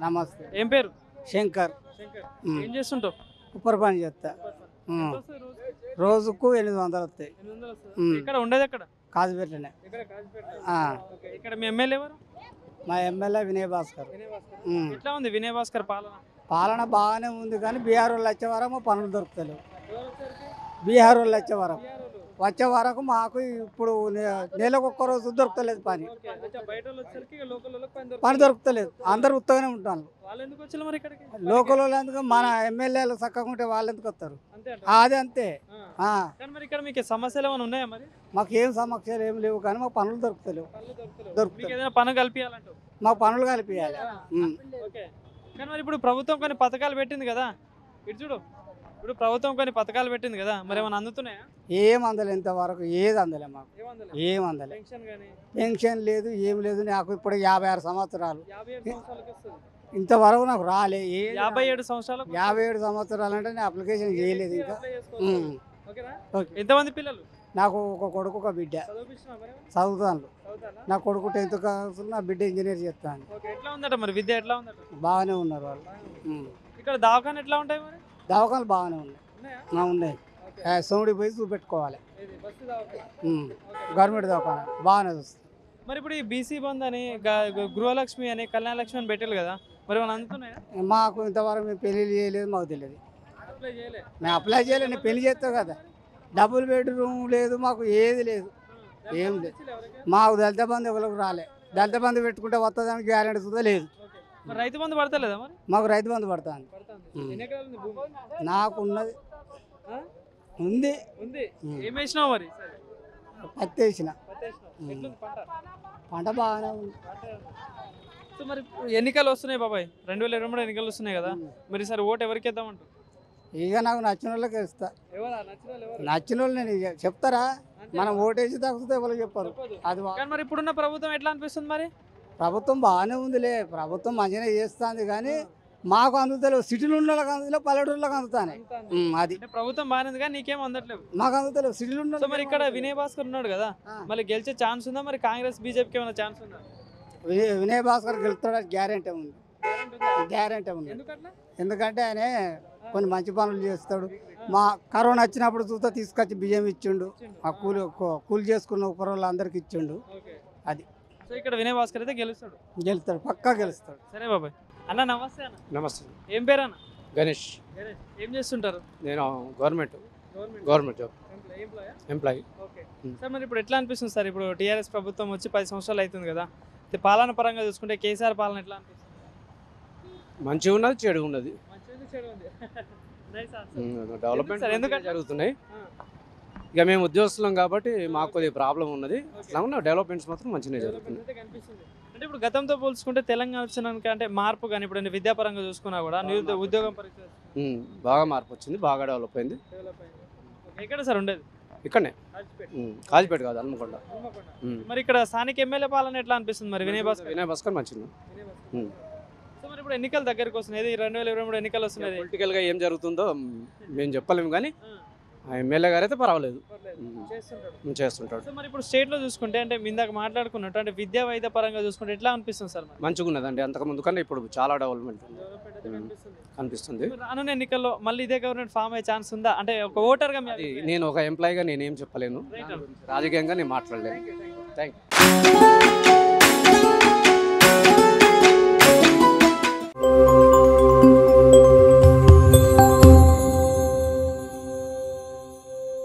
నమస్తే ఏం పేరు శంకర్ ఉమ్. ఏం చేస్తుంటావు ఉప్పర్ పని చేస్తా ఉమ్. ఎంత వస్తుంది రోజు? రోజుకు ఎనిమిది వందలు వస్తాయి ఎనిమిది వందలు వస్తుంది. ఉమ్. ఇక్కడ ఉండేది ఎక్కడ కాజుపేటనే ఇక్కడ కాజీపేట. ఆ. ఓకే. ఇక్కడ మీ ఎమ్మెల్యే ఎవరు మా ఎమ్మెల్యే వినయ్ భాస్కర్ వినయ్ భాస్కర్. ఉమ్. ఎట్లా ఉంది వినయ్ భాస్కర్ పాలన పాలన బాగానే ఉంది కానీ బీహార్ వాళ్ళు వచ్చే వరకు మా పనులు దొరుకుతలేవు ఎవరు వచ్చారు? బీహార్ వాళ్ళు వచ్చే వరకు బీఆర్ వాళ్ళు. వచ్చే వరకు మాకు ఇప్పుడు నె- నెలకు ఒక్క రోజు దొరుకుతలేదు పని ఓకే. అచ్చా, బయట వాళ్ళు వచ్చేసరికి ఇక లోకల్ వాళ్ళకి పని పని దొరుకుతుంది. దొరుకుతలేదు అందరు ఉత్తగానే ఉంటాను వాళ్ళు ఎందుకు వచ్చారు మరి ఇక్కడికి లోకల్ వాళ్ళు ఎందుకు మన ఎమ్మెల్యేలు చక్కగా ఉంటే వాళ్ళు ఎందుకు వస్తారు అంతే అంట. అది అంతే ఆ. ఆ, కానీ మరి ఇక్కడ మీకు సమస్యలు ఏమైనా ఉన్నాయా మరి మాకు ఏం సమస్యలు ఏం లేవు కానీ మాకు పనులు దొరుకుతలేవు పనులు దొరుకుతలేవు. దొరుకుతాయి. మీకు ఏదైనా పని కల్పించాలంటావు మాకు పనులు కలిపియాలి ఉమ్. ఓకే కానీ మరి ఇప్పుడు ప్రభుత్వం కొన్ని పథకాలు పెట్టింది కదా ఇటు చూడు ఇప్పుడు ప్రభుత్వం కొన్ని పథకాలు పెట్టింది కదా మరి ఏమైనా అందుతున్నాయా ఏం అందలే ఇంతవరకు ఏది అందలే మాకు ఏమందలే ఏం అందలే పెన్షన్ కానీ పెన్షన్ లేదు ఏం లేదు నాకు ఇప్పుడు యాభై ఆరు సంవత్సరాలు యాభై ఏడు సంవత్సరాలకు వస్తుంది ఇంతవరకు నాకు రాలే ఏ యాభై ఏడు సంవత్సరాలకు యాభై ఏడు సంవత్సరాలు అంటే నేను అప్లికేషన్ చేయలేదు ఇంకా అప్లై చేసుకోవచ్చు. ఉమ్. ఓకేనా ఓకే. ఎంతమంది పిల్లలు నాకు ఒక కొడుకు ఒక బిడ్డ చదివిపిస్తున్నా మరి చదువుతాను చదువుతారా నా కొడుకు టెన్త్ క్లాస్ నా బిడ్డ ఇంజనీర్ చేస్తాను ఓకే ఎట్లా ఉందట మరి విద్య ఎట్లా ఉందట బాగానే ఉన్నారు వాళ్ళు ఉమ్. ఇక్కడ దవాఖాన ఎట్లా ఉంటాయి మరి దవాఖాలు బాగానే ఉన్నాయి ఉన్నాయా నా ఉన్నాయి ఓకే ఆ, సోముడి పోయి చూపెట్టుకోవాలి ఇది బస్సు దవాఖాన ఉమ్. ఓకే. గవర్నమెంట్ దవాఖాన బాగానే చూస్తుంది మరి ఇప్పుడు ఈ బీసీ బంద్ అని గ- గ- గృహలక్ష్మి అని కళ్యాణ లక్ష్మి అని పెట్టారు కదా మరి ఏమైనా అందుతున్నాయా మాకు ఇంతవరకు మేము పెళ్లి చేయలేదు మాకు తెలియదు అప్లై చేయలే మేము అప్లై చేయలేదు నేను పెళ్లి చేస్తావు కదా డబుల్ బెడ్రూమ్ లేదు మాకు ఏది లేదు ఏం లేదు. మాకు దళిత బంధు ఎవరికి రాలే దళిత బంధు పెట్టుకుంటే వస్తుందని గ్యారెంటీ సుధా లేదు మరి రైతు బంధు పడతలేదా మరి మాకు రైతు బంధు పడుతుంది పడుతుంది ఉమ్. ఎన్ని ఎకరాలు ఉంది భూమి నాకు ఉన్నది ఆ? ఉంది ఉంది ఉమ్. ఏం వేసినావు మరి సరే. పత్తి వేసిన పత్తి వేసినావు. ఉమ్. ఎట్లుంది పంట పంట బాగానే ఉంది సో మరి ఇప్పుడు ఎన్నికలు వస్తున్నాయి బాబాయ్ రెండు వేల ఇరవై మూడు ఎన్నికలు వస్తున్నాయి కదా ఉమ్. మరి సరే ఓటు ఎవరికి వేద్దామంటారు ఇక నాకు నచ్చిన వాళ్ళకి ఇస్తా ఎవరా నచ్చిన వాళ్ళు ఎవరు నచ్చిన వాళ్ళు నేను ఇక చెప్తారా అంతే. మనం ఓటేసి తగ్గితే ఎవరు చెప్పారు చెప్పొద్దు. అది వా- కానీ మరి ఇప్పుడున్న ప్రభుత్వం ఎట్లా అనిపిస్తుంది మరి ప్రభుత్వం బాగానే ఉందిలే ప్రభుత్వం మంచిగానే చేస్తుంది కానీ మాకు అందుతలేవు సిటీలో ఉన్న వాళ్ళకి అందుతలేవు పల్లెటూరులకు అందుతానే అంతా అంతే. ఉమ్, అది అంటే ప్రభుత్వం బాగానే ఉంది కానీ నీకేం అందట్లేవు మాకు అందుతలేవు సిటీలో ఉన్న సో మరి వాళ్ళకి ఇక్కడ ఏం వినయ్ భాస్కర్ ఉన్నాడు కదా ఆ. మళ్ళీ గెలిచే ఛాన్స్ ఉందా మరి కాంగ్రెస్ బీజేపీకి ఏమైనా ఛాన్స్ ఉందా వినయ్ వినయ్ భాస్కర్ గెలుస్తాడని గ్యారెంటీ ఉంది గ్యారెంటీ ఉంది ఎందుకట్లా ఎందుకంటే ఆయన కొన్ని మంచి పనులు చేస్తాడు మా కరోనా వచ్చినప్పుడు చూస్తే తీసుకొచ్చి బియ్యం ఇచ్చిండు ఆ కూలి కూ- కూలి చేసుకున్న ఉపర అందరికి ఇచ్చిండు ఓకే అది. సో ఇక్కడ వినయ్ భాస్కర్ అయితే గెలుస్తాడు గెలుస్తాడు పక్కా గెలుస్తాడు సరే బాబాయ్ అన్న నమస్తే అన్న నమస్తే ఏం పేరు అన్న గణేష్ గణేష్, ఏం చేస్తుంటారు నేను government government government job employ ఎంప్లాయా ఎంప్లాయీ ఓకే Hmm. సార్ మరి ఇప్పుడు ఎట్లా అనిపిస్తుంది సార్ ఇప్పుడు టీఆర్ఎస్ ప్రభుత్వం వచ్చి పది సంవత్సరాలు అవుతుంది కదా అయితే పాలన పరంగా చూసుకుంటే కేసీఆర్ పాలన ఎట్లా అనిపిస్తుంది మంచిగా ఉన్నది చెడు ఉన్నది మంచిగా ఉంది, చెడు ఉంది Nice answer. డెవలప్మెంట్ సార్, ఎందుకు మంచిగా జరుగుతున్నాయి ఆ, ఇక మేము ఉద్యోగస్తులం కాబట్టి మాకు కొద్దిగా ప్రాబ్లం ఉన్నది okay. అట్లా ఉన్న డెవలప్మెంట్స్ మాత్రం మంచిగానే Development జరుగుతున్నాయి అయితే కనిపిస్తుంది అంటే ఇప్పుడు గతంతో పోల్చుకుంటే తెలంగాణ వచ్చినాక అంటే మార్పు కానీ ఇప్పుడు విద్యాపరంగా చూసుకున్నా కూడా నిరుద్యోగ ఉద్యోగం పరిస్థితి ఉమ్, బాగా మార్పు వచ్చింది బాగా డెవలప్ అయింది డెవలప్ అయింది Okay, ఎక్కడ సార్ ఉండేది ఇక్కడనే రాజ్పేట్. ఉమ్, కాజిపేట కాదు హన్మకొండ హనుమకొండ. ఉమ్. మరి ఇక్కడ స్థానిక ఎమ్మెల్యే పాలన ఎట్లా అనిపిస్తుంది మరి వినయ్ భాస్కర్ వినయ్ భాస్కర్ మంచిగా వినయ్ భాస్కర్. ఉమ్. సో మరి ఇప్పుడు ఎన్నికలు దగ్గరికి వస్తున్నాయి రెండు వేల ఇరవై మూడు ఎన్నికలు వస్తున్నాయి పొలిటికల్ గా ఏం జరుగుతుందో మ్, మేము చెప్పలేము కానీ ఆ, ఆ ఎమ్మెల్యే గారు అయితే పర్వాలేదు పర్లేదు. ఉమ్, చేస్తుంటాడు ఉమ్, చేస్తుంటాడు సో మరి ఇప్పుడు స్టేట్ లో చూసుకుంటే అంటే మీ ఇందాక మాట్లాడుకున్నట్టు అంటే విద్యా వైద్య పరంగా చూసుకుంటే ఎట్లా అనిపిస్తుంది సార్ మరి మంచిగా ఉన్నదండి అంతకు ముందు కన్నా ఇప్పుడు చాలా డెవలప్మెంట్ ఉంది డెవలప్మెంట్ అయితే ఉమ్. కనిపిస్తుంది. అనిపిస్తుంది మరి రానున్న ఎన్నికల్లో మళ్ళీ ఇదే గవర్నమెంట్ ఫామ్ అయ్యే ఛాన్స్ ఉందా అంటే ఒక ఓటర్ గా మీ అది అభిప్రాయం? నేను ఒక ఎంప్లాయీగా నేనేం చెప్పలేను Right. రాజకీయంగా నేను మాట్లాడలేను Thank you, thank you. Thank